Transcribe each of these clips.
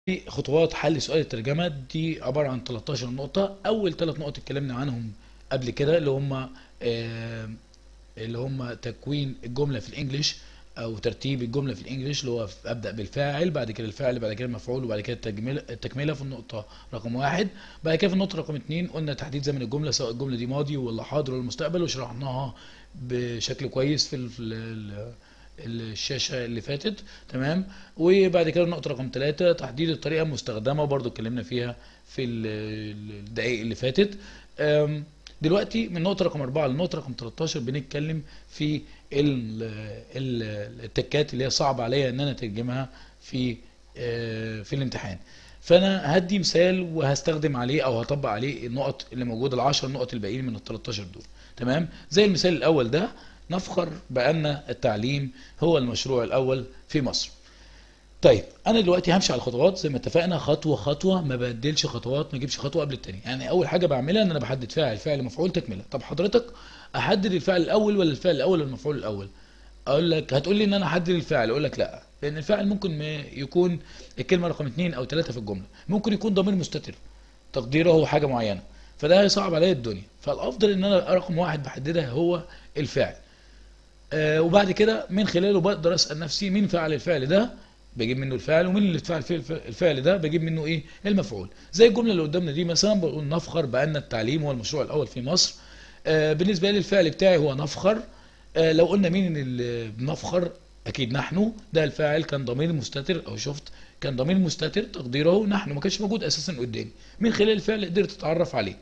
في خطوات حل سؤال الترجمة دي عبارة عن 13 نقطة أول ثلاث نقط اتكلمنا عنهم قبل كده اللي هم آه، اللي هم تكوين الجملة في الإنجليش أو ترتيب الجملة في الإنجليش اللي هو أبدأ بالفاعل بعد كده الفاعل بعد كده المفعول وبعد كده التجميل- التكملة في النقطة رقم واحد بعد كده في النقطة رقم اتنين قلنا تحديد زمن الجملة سواء الجملة دي ماضي ولا حاضر ولا مستقبل وشرحناها بشكل كويس في ال- في ال- الشاشة اللي فاتت تمام وبعد كده النقطة رقم ثلاثة تحديد الطريقة المستخدمة برضو اتكلمنا فيها في ال- الدقائق اللي فاتت أم، دلوقتي من النقطة رقم أربعة للنقطة رقم 13 بنتكلم في ال- ال- التكات اللي هي صعب عليا ان انا اترجمها في آه، في الامتحان فانا هدي مثال وهستخدم عليه او هطبق عليه النقط اللي موجوده العشر نقط الباقيين من ال 13 دول تمام زي المثال الاول ده نفخر بان التعليم هو المشروع الاول في مصر طيب انا دلوقتي همشي على الخطوات زي ما اتفقنا خطوه خطوه ما بدلش خطوات ما اجيبش خطوه قبل التانية يعني اول حاجه بعملها ان انا بحدد فاعل فعل مفعول تكمله طب حضرتك احدد الفعل الاول ولا الفعل الاول ولا المفعول الاول اقول لك هتقول لي ان انا احدد الفاعل اقول لك لا لان الفاعل ممكن ما يكون الكلمه رقم اثنين او ثلاثه في الجمله ممكن يكون ضمير مستتر تقديره هو حاجه معينه فده هيصعب عليا الدنيا فالافضل ان انا رقم واحد بحددها هو الفاعل آه وبعد كده من خلاله بقدر اسال نفسي مين فعل الفعل ده بجيب منه الفعل ومين اللي فعل فيه الف- الفعل ده بجيب منه ايه المفعول زي الجمله اللي قدامنا دي مثلا بقول نفخر بان التعليم هو المشروع الاول في مصر آه بالنسبه لي الفعل بتاعي هو نفخر آه لو قلنا مين اللي بنفخر اكيد نحن ده الفاعل كان ضمير مستتر او شفت كان ضمير مستتر تقديره نحن ما كانش موجود اساسا قدامي من خلال الفعل قدرت اتعرف عليه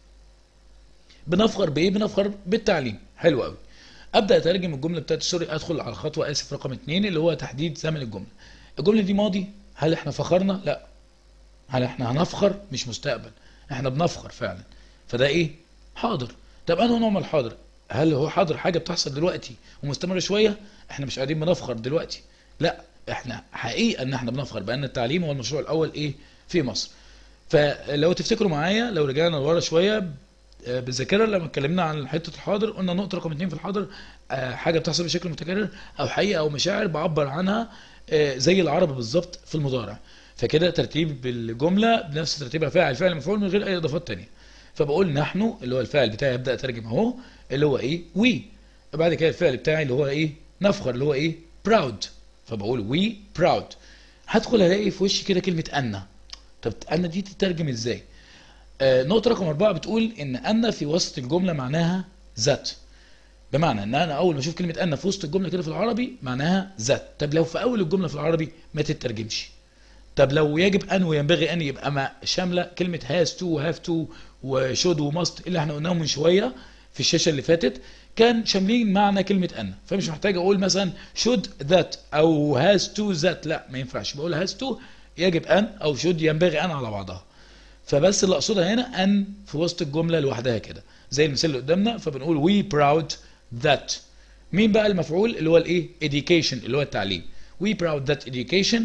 بنفخر بايه بنفخر بالتعليم حلو قوي ابدا اترجم الجمله بتاعت سوري ادخل على الخطوه اسف رقم اتنين اللي هو تحديد زمن الجمله الجمله دي ماضي هل احنا فخرنا لا هل احنا هنفخر مش مستقبل احنا بنفخر فعلا فده ايه حاضر طب انه نوع من الحاضر هل هو حاضر حاجه بتحصل دلوقتي ومستمر شويه احنا مش قاعدين بنفخر دلوقتي لا احنا حقيقه ان احنا بنفخر بان التعليم هو المشروع الاول ايه في مصر فلو تفتكروا معايا لو رجعنا لورا شويه آه، بالذاكره لما اتكلمنا عن حته الحاضر قلنا نقطه رقم اتنين في الحاضر آه، حاجه بتحصل بشكل متكرر او حقيقه او مشاعر بعبر عنها آه، زي العربي بالظبط في المضارع فكده ترتيب الجمله بنفس ترتيبها فاعل فعل مفعول من غير اي اضافات تانية فبقول نحن اللي هو الفاعل بتاعي ابدا اترجم اهو اللي هو ايه وي بعد كده الفعل بتاعي اللي هو ايه نفخر اللي هو ايه براود فبقول وي براود هدخل الاقي في وشي كده كلمه ان طب ان دي تترجم ازاي آه، نقطة رقم أربعة بتقول إن أن في وسط الجملة معناها ذات بمعنى إن أنا أول ما أشوف كلمة أن في وسط الجملة كده في العربي معناها ذات طب لو في أول الجملة في العربي ما تترجمش طب لو يجب أن وينبغي أن يبقى ما شاملة كلمة هاز تو وهاف تو وشود وماست اللي احنا قلناهم من شوية في الشاشة اللي فاتت كان شاملين معنى كلمة أن فمش محتاج أقول مثلا should that أو has to that لا ما ينفعش بقول has to يجب أن أو should ينبغي أن على بعضها فبس اللي اقصدها هنا ان في وسط الجمله لوحدها كده زي المثال اللي قدامنا فبنقول we proud that مين بقى المفعول اللي هو الايه education اللي هو التعليم we proud that education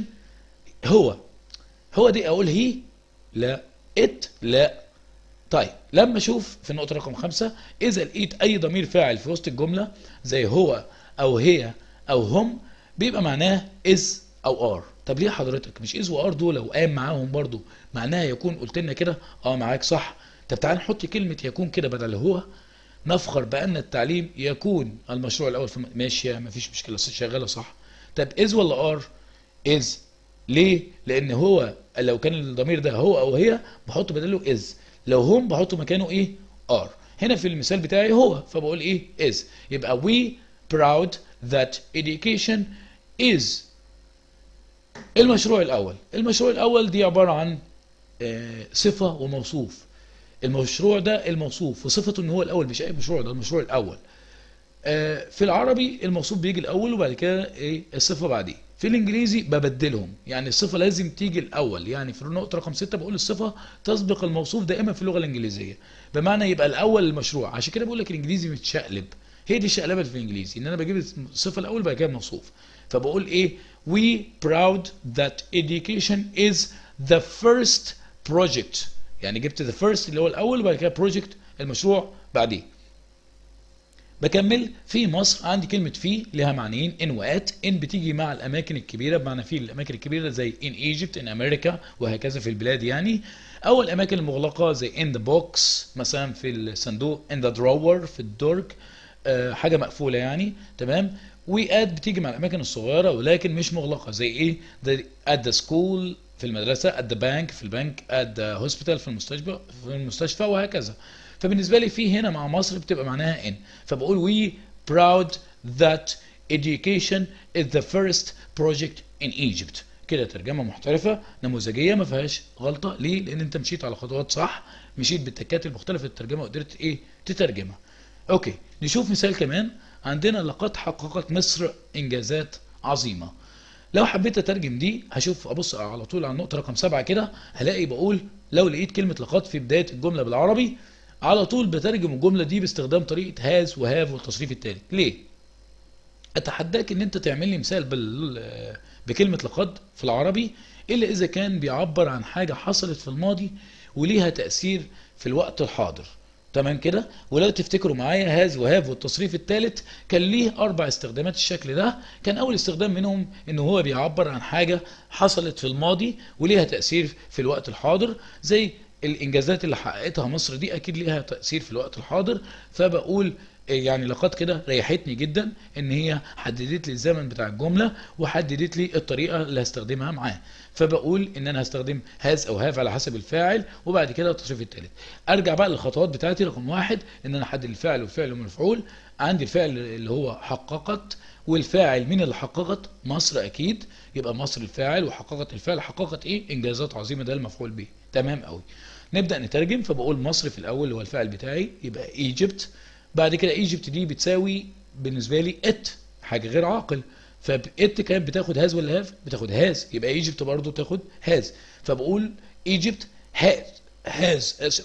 هو هو دي اقول هي لا it لا طيب لما اشوف في النقطه رقم خمسة اذا لقيت اي ضمير فاعل في وسط الجمله زي هو او هي او هم بيبقى معناه is او are طب ليه حضرتك مش is و are دول لو قام معاهم برضو معناها يكون قلت لنا كده اه معاك صح طب تعال نحط كلمه يكون كده بدل هو نفخر بان التعليم يكون المشروع الاول في م- ماشيه مفيش مشكله شغاله صح طب is ولا are is ليه لان هو لو كان الضمير ده هو او هي بحط بداله is لو هم بحط مكانه ايه are هنا في المثال بتاعي هو فبقول ايه is يبقى we proud that education is المشروع الاول المشروع الاول دي عباره عن آه، صفه وموصوف المشروع ده الموصوف وصفته ان هو الاول مش اي مشروع ده المشروع الاول آه، في العربي الموصوف بيجي الاول وبعد كده ايه الصفه بعديه في الانجليزي ببدلهم يعني الصفه لازم تيجي الاول يعني في النقطه رقم ستة بقول الصفه تسبق الموصوف دائما في اللغه الانجليزيه بمعنى يبقى الاول المشروع عشان كده بقول لك الانجليزي متشقلب هي دي الشقلبه في الانجليزي ان انا بجيب الصفه الاول بعد كده الموصوف فبقول ايه we proud that education is the first project يعني جبت the first اللي هو الاول وبعد كده project المشروع بعديه بكمل في مصر عندي كلمة في لها معنيين ان وات ان بتيجي مع الاماكن الكبيرة بمعنى في الاماكن الكبيرة زي in Egypt in امريكا وهكذا في البلاد يعني او الاماكن المغلقة زي in the box مثلا في الصندوق in the drawer في الدرج آه، حاجة مقفولة يعني تمام وات بتيجي مع الاماكن الصغيرة ولكن مش مغلقة زي ايه the, at the school في المدرسة at the bank في البنك at the hospital في المستشفى في المستشفى وهكذا فبالنسبة لي في هنا مع مصر بتبقى معناها ان فبقول we proud that education is the first project in Egypt كده ترجمة محترفة نموذجية ما فيهاش غلطة ليه؟ لأن أنت مشيت على خطوات صح مشيت بالتكات المختلفة الترجمة وقدرت إيه؟ تترجمها. أوكي نشوف مثال كمان عندنا لقد حققت مصر إنجازات عظيمة. لو حبيت اترجم دي هشوف ابص على طول على النقطه رقم سبعة كده هلاقي بقول لو لقيت كلمه لقد في بدايه الجمله بالعربي على طول بترجم الجمله دي باستخدام طريقه هاز وهاف والتصريف التالت ليه اتحداك ان انت تعمل لي مثال بال بكلمه لقد في العربي الا اذا كان بيعبر عن حاجه حصلت في الماضي وليها تاثير في الوقت الحاضر تمام كده ولو تفتكروا معايا هاز وهاف والتصريف الثالث كان ليه اربع استخدامات الشكل ده كان اول استخدام منهم ان هو بيعبر عن حاجه حصلت في الماضي وليها تاثير في الوقت الحاضر زي الانجازات اللي حققتها مصر دي اكيد ليها تاثير في الوقت الحاضر فبقول يعني لقد كده ريحتني جدا ان هي حددت لي الزمن بتاع الجمله وحددت لي الطريقه اللي هستخدمها معاه فبقول ان انا هستخدم هاز او هاف على حسب الفاعل وبعد كده التصريف الثالث ارجع بقى للخطوات بتاعتي رقم واحد ان انا احدد الفاعل والفعل والمفعول عندي الفعل اللي هو حققت والفاعل مين اللي حققت مصر اكيد يبقى مصر الفاعل وحققت الفعل حققت ايه انجازات عظيمه ده المفعول به تمام قوي نبدا نترجم فبقول مصر في الاول اللي هو الفاعل بتاعي يبقى ايجيبت بعد كده ايجيبت دي بتساوي بالنسبه لي ات حاجه غير عاقل فات كانت بتاخد هاز ولا هاف بتاخد هاز يبقى ايجيبت برضو تاخد هاز فبقول ايجيبت هاز هاز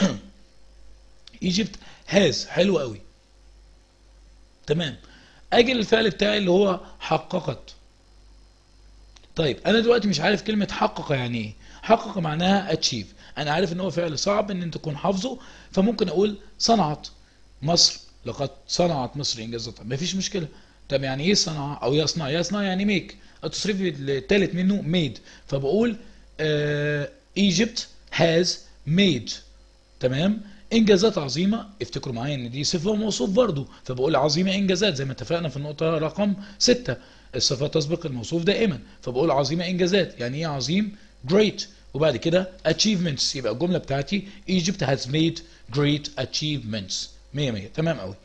ايجيبت هاز حلو قوي تمام اجي للفعل بتاعي اللي هو حققت طيب انا دلوقتي مش عارف كلمه حقق يعني ايه حقق معناها اتشيف انا عارف ان هو فعل صعب ان انت تكون حافظه فممكن اقول صنعت مصر لقد صنعت مصر انجازات مفيش مشكله طب يعني ايه صنع او يصنع يصنع يعني ميك التصريف الثالث منه ميد فبقول ايجيبت هاز ميد تمام انجازات عظيمه افتكروا معايا ان دي صفه وموصوف برضه فبقول عظيمه انجازات زي ما اتفقنا في النقطه رقم 6 الصفه تسبق الموصوف دائما فبقول عظيمه انجازات يعني ايه عظيم great وبعد كده achievements يبقى الجمله بتاعتي Egypt has made great achievements 100 100 تمام قوي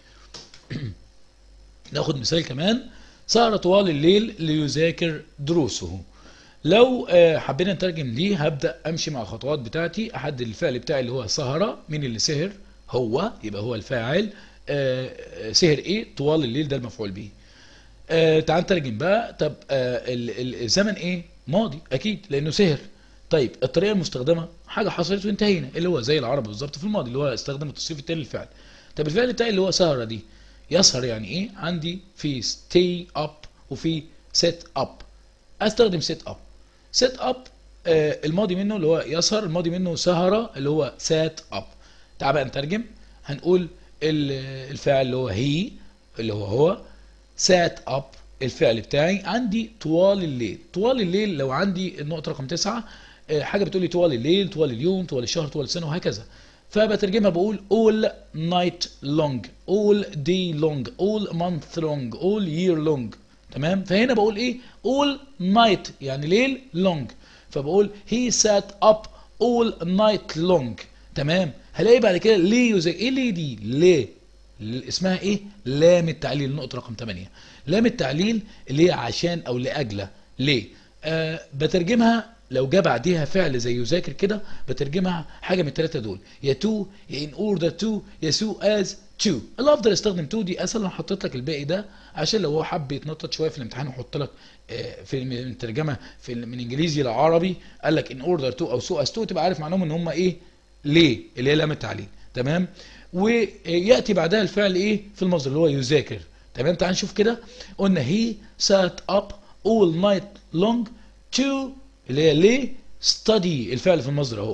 ناخد مثال كمان سهر طوال الليل ليذاكر دروسه لو حبينا نترجم دي هبدا امشي مع الخطوات بتاعتي احدد الفعل بتاعي اللي هو سهر مين اللي سهر هو يبقى هو الفاعل سهر ايه طوال الليل ده المفعول به تعال نترجم بقى طب الزمن ايه ماضي اكيد لانه سهر طيب الطريقه المستخدمه حاجه حصلت وانتهينا اللي هو زي العربي بالظبط في الماضي اللي هو استخدم التصريف التاني للفعل طب الفعل بتاعي اللي هو سهره دي يسهر يعني ايه عندي في stay up وفي set up استخدم set up set up آه الماضي منه اللي هو يسهر الماضي منه سهره اللي هو sat up تعال بقى نترجم هنقول الفاعل اللي هو هي اللي هو هو sat up الفعل بتاعي عندي طوال الليل طوال الليل لو عندي النقطة رقم تسعة حاجة بتقول لي طوال الليل طوال اليوم طوال الشهر طوال السنة وهكذا فبترجمها بقول all night long all day long all month long all year long تمام فهنا بقول ايه all night يعني ليل long فبقول he sat up all night long تمام هلاقي بعد كده ليه يزاي ايه ليه دي ليه اسمها ايه لام التعليل النقطة رقم 8 لام التعليل اللي هي عشان او لاجل ليه آه بترجمها لو جه بعديها فعل زي يذاكر كده بترجمها حاجه من الثلاثه دول يا تو يا ان اوردر تو يا سو از تو الافضل استخدم تو دي اسهل انا حطيت لك الباقي ده عشان لو هو حب يتنطط شويه في الامتحان ويحط لك آه في الترجمه في من انجليزي لعربي قال لك ان اوردر تو او سو از تو تبقى عارف معناهم ان هم ايه ليه اللي هي لام التعليل تمام وياتي بعدها الفعل ايه في المصدر اللي هو يذاكر تمام تعال نشوف كده قلنا هي sat up all night long to اللي هي ليه study الفعل في المصدر اهو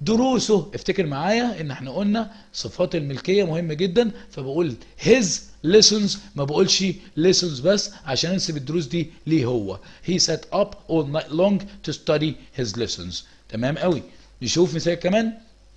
دروسه افتكر معايا ان احنا قلنا صفات الملكية مهمة جدا فبقول his lessons ما بقولش lessons بس عشان انسب الدروس دي ليه هو he sat up all night long to study his lessons تمام قوي نشوف مثال كمان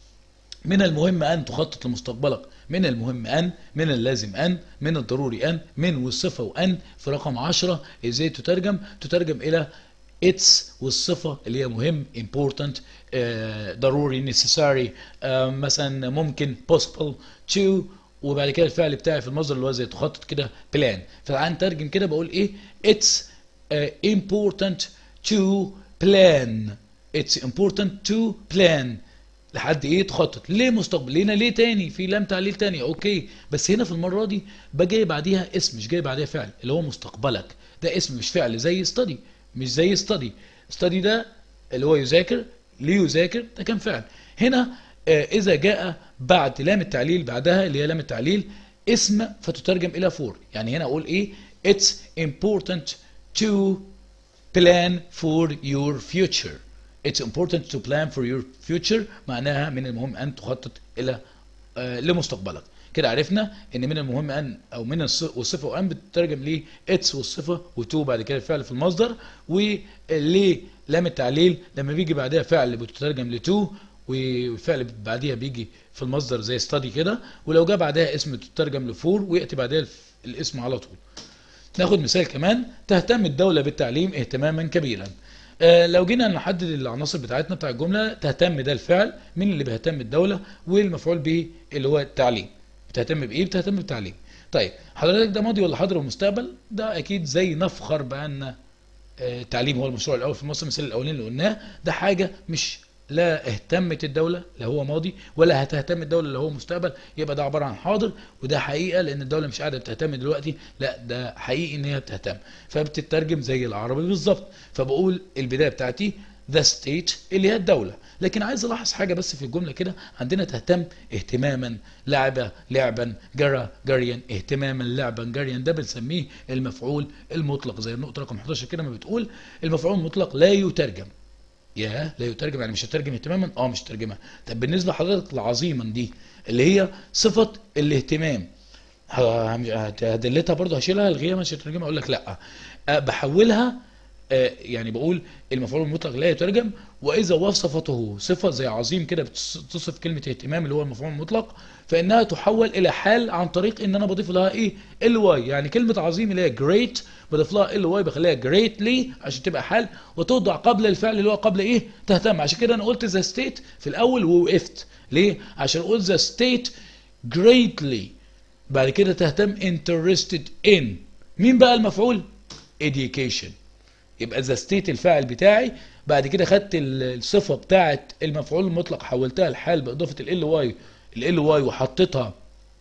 من المهم أن تخطط لمستقبلك من المهم أن من اللازم أن من الضروري أن من والصفة وأن في رقم 10 إزاي تترجم تترجم إلى it's والصفة اللي هي مهم important آه، ضروري necessary آه، مثلا ممكن possible to وبعد كده الفعل بتاعي في المصدر اللي هو زي تخطط كده plan فتعال نترجم كده بقول ايه it's آه، important to plan it's important to plan لحد ايه تخطط ليه مستقبل لينا ليه تاني في لام تعليل تاني اوكي بس هنا في المره دي بجاي بعديها اسم مش جاي بعديها فعل اللي هو مستقبلك ده اسم مش فعل زي study مش زي study study ده اللي هو يذاكر ليه يذاكر ده كان فعل هنا آه اذا جاء بعد لام التعليل بعدها اللي هي لام التعليل اسم فتترجم الى فور يعني هنا اقول ايه it's important to plan for your future It's important to plan for your future معناها من المهم أن تخطط إلى آه لمستقبلك كده عرفنا ان من المهم ان او من الص- والصفه وان بتترجم ليه اتس والصفه وتو بعد كده الفعل في المصدر وليه لام التعليل لما بيجي بعدها فعل بتترجم لتو والفعل بعديها بيجي في المصدر زي ستادي كده ولو جاء بعدها اسم تترجم لفور وياتي بعدها الف- الاسم على طول ناخد مثال كمان تهتم الدولة بالتعليم اهتماما كبيرا آه لو جينا نحدد العناصر بتاعتنا بتاع الجملة تهتم ده الفعل مين اللي بيهتم الدولة والمفعول به اللي هو التعليم بتهتم بإيه بتهتم بالتعليم طيب حضرتك ده ماضي ولا حاضر ومستقبل ده أكيد زي نفخر بأن آه، التعليم هو المشروع الأول في مصر المثال الأولاني اللي قلناه ده حاجة مش لا اهتمت الدولة اللي هو ماضي ولا هتهتم الدولة اللي هو مستقبل يبقى ده عبارة عن حاضر وده حقيقة لأن الدولة مش قاعدة بتهتم دلوقتي لا ده حقيقي إن هي بتهتم فبتترجم زي العربي بالظبط فبقول البداية بتاعتي the state اللي هي الدولة لكن عايز ألاحظ حاجة بس في الجملة كده عندنا تهتم اهتماما لعبة لعبا جرى جريا اهتماما لعبا جريا ده بنسميه المفعول المطلق زي النقطة رقم 11 كده ما بتقول المفعول المطلق لا يترجم يا لا يترجم يعني مش هترجم اهتماما اه مش هترجمها طب بالنسبه لحضرتك لعظيما دي اللي هي صفه الاهتمام ه- هت- هدلتها برضه هشيلها الغيها مش هترجمها اقول لك لا أه بحولها آه، يعني بقول المفعول المطلق لا يترجم واذا وصفته صفه زي عظيم كده بتصف كلمه اهتمام اللي هو المفعول المطلق فانها تحول الى حال عن طريق ان انا بضيف لها ايه ال واي يعني كلمه عظيم اللي هي great بضيف لها ال واي بخليها greatly عشان تبقى حال وتوضع قبل الفعل اللي هو قبل ايه تهتم عشان كده انا قلت ذا ستيت في الاول ووقفت ليه عشان اقول ذا ستيت greatly بعد كده تهتم interested in مين بقى المفعول education يبقى ذا ستيت الفاعل بتاعي بعد كده خدت ال- الصفه بتاعه المفعول المطلق حولتها لحال باضافه ال واي ال واي وحطيتها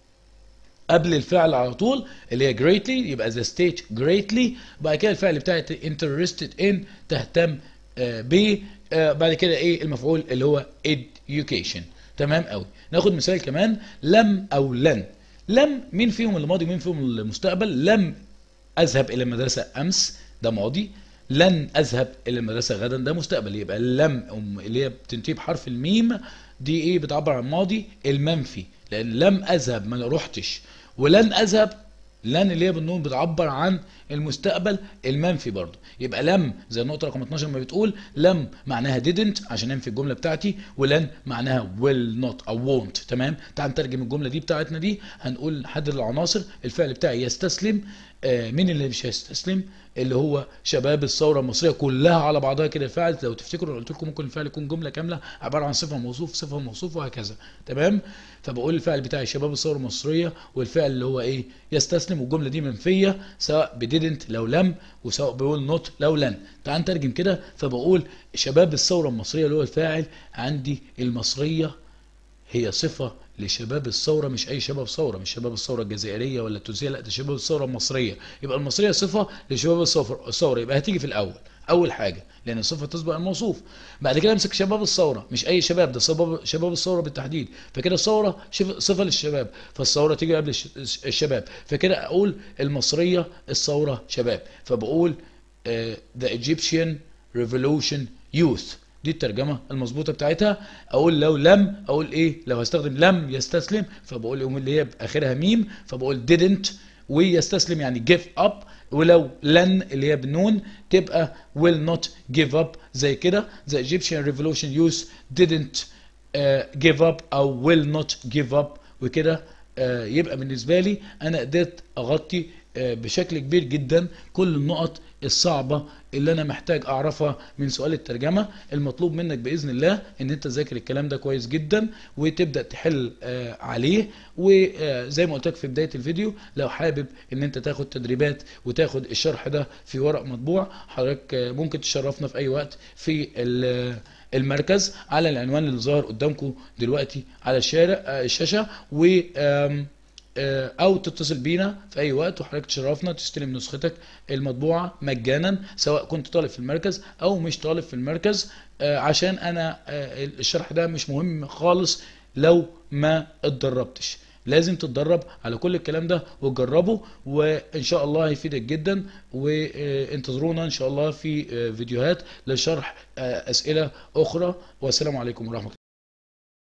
قبل الفعل على طول اللي هي greatly يبقى the state greatly بعد كده الفعل بتاعي interested in تهتم آه، ب آه، بعد كده ايه المفعول اللي هو education تمام قوي ناخد مثال كمان لم او لن لم مين فيهم الماضي ومين فيهم المستقبل لم اذهب الى المدرسه امس ده ماضي لن اذهب الى المدرسه غدا ده مستقبل يبقى لم أم- اللي هي بتنتهي بحرف الميم دي ايه بتعبر عن الماضي المنفي لان لم اذهب ما رحتش ولن اذهب لن اللي هي بالنون بتعبر عن المستقبل المنفي برضه يبقى لم زي النقطه رقم 12 ما بتقول لم معناها didn't عشان انفي الجمله بتاعتي ولن معناها will not او won't تمام تعال نترجم الجمله دي بتاعتنا دي هنقول نحدد العناصر الفعل بتاعي يستسلم آه مين اللي مش هيستسلم اللي هو شباب الثوره المصريه كلها على بعضها كده فعل لو تفتكروا أنا قلت لكم ممكن الفعل يكون جمله كامله عباره عن صفه موصوف صفه موصوف وهكذا تمام فبقول الفعل بتاعي شباب الثوره المصريه والفعل اللي هو ايه يستسلم والجمله دي منفيه سواء بديدنت لو لم وسواء بقول نوت لو لن تعال نترجم كده فبقول شباب الثوره المصريه اللي هو الفاعل عندي المصريه هي صفة لشباب الثورة مش أي شباب ثورة مش شباب الثورة الجزائرية ولا التونسية لا ده شباب الثورة المصرية يبقى المصرية صفة لشباب الثورة الثورة يبقى هتيجي في الأول أول حاجة لأن الصفة تسبق الموصوف بعد كده أمسك شباب الثورة مش أي شباب ده شباب شباب الثورة بالتحديد فكده الثورة شف- صفة للشباب فالثورة تيجي قبل الش- الشباب فكده أقول المصرية الثورة شباب فبقول آه، the Egyptian Revolution Youth دي الترجمة المظبوطة بتاعتها اقول لو لم اقول ايه لو هستخدم لم يستسلم فبقول يوم اللي هي اخرها ميم فبقول didn't ويستسلم يعني give up ولو لن اللي هي بنون تبقى will not give up زي كده the Egyptian revolution youth didn't uh, give up او will not give up وكده uh, يبقى بالنسبة لي انا قدرت اغطي uh, بشكل كبير جدا كل النقط الصعبة اللي انا محتاج اعرفها من سؤال الترجمة المطلوب منك باذن الله ان انت تذاكر الكلام ده كويس جدا وتبدأ تحل آه عليه وزي ما قلت لك في بداية الفيديو لو حابب ان انت تاخد تدريبات وتاخد الشرح ده في ورق مطبوع حضرتك آه ممكن تشرفنا في اي وقت في المركز على العنوان اللي ظاهر قدامكم دلوقتي على الشارع آه الشاشة و او تتصل بينا في اي وقت وحضرتك تشرفنا تستلم نسختك المطبوعه مجانا سواء كنت طالب في المركز او مش طالب في المركز عشان انا الشرح ده مش مهم خالص لو ما اتدربتش لازم تتدرب على كل الكلام ده وتجربه وان شاء الله هيفيدك جدا وانتظرونا ان شاء الله في فيديوهات لشرح اسئله اخرى والسلام عليكم ورحمه الله